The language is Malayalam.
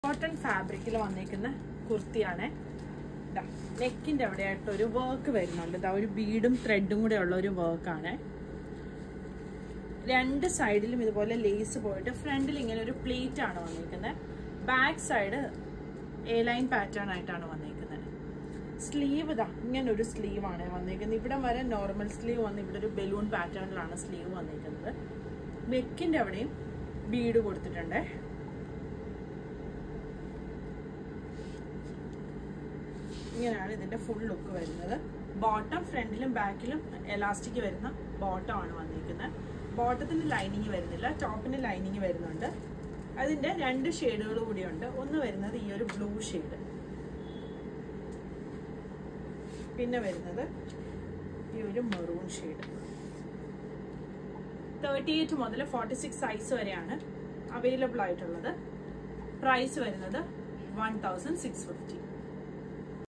കോട്ടൺ ഫാബ്രിക്കിൽ വന്നേക്കുന്ന കുർത്തിയാണ് നെക്കിന്റെ അവിടെയായിട്ട് ഒരു വർക്ക് വരുന്നുണ്ട് ഇതാ ഒരു ബീഡും ത്രെഡും കൂടെ ഉള്ള ഒരു വർക്കാണ് രണ്ട് സൈഡിലും ഇതുപോലെ ലേസ് പോയിട്ട് ഫ്രണ്ടിൽ ഇങ്ങനെ ഒരു പ്ലേറ്റ് ആണ് വന്നിരിക്കുന്നത് back side A line pattern ആയിട്ടാണ് വന്നിരിക്കുന്നത് സ്ലീവ് ഇതാ ഇങ്ങനെ ഒരു സ്ലീവ് ആണ് വന്നിരിക്കുന്നത് ഇവിടെ വരെ നോർമൽ സ്ലീവ് വന്ന് ഇവിടെ ഒരു ബലൂൺ പാറ്റേണിലാണ് സ്ലീവ് വന്നിരിക്കുന്നത് നെക്കിന്റെ അവിടെയും ബീഡ് കൊടുത്തിട്ടുണ്ട് ഇങ്ങനെയാണ് ഇതിന്റെ ഫുൾ ലുക്ക് വരുന്നത് ബോട്ടം ഫ്രണ്ടിലും ബാക്കിലും എലാസ്റ്റിക് വരുന്ന ബോട്ടം ആണ് വന്നിരിക്കുന്നത് ബോട്ടത്തിന് ലൈനിങ് വരുന്നില്ല ടോപ്പിന് ലൈനിങ് വരുന്നുണ്ട് അതിന്റെ രണ്ട് ഷെയ്ഡുകൾ കൂടിയുണ്ട് ഒന്ന് വരുന്നത് ഈ ഒരു ബ്ലൂ ഷെയ്ഡ് പിന്നെ വരുന്നത് ഈ ഒരു മെറൂൺ ഷെയ്ഡ് തേർട്ടി എയ്റ്റ് മുതൽ ഫോർട്ടി സിക്സ് സൈസ് വരെയാണ് അവൈലബിൾ ആയിട്ടുള്ളത് പ്രൈസ് വരുന്നത് വൺ തൗസൻഡ് സിക്സ് ഫിഫ്റ്റി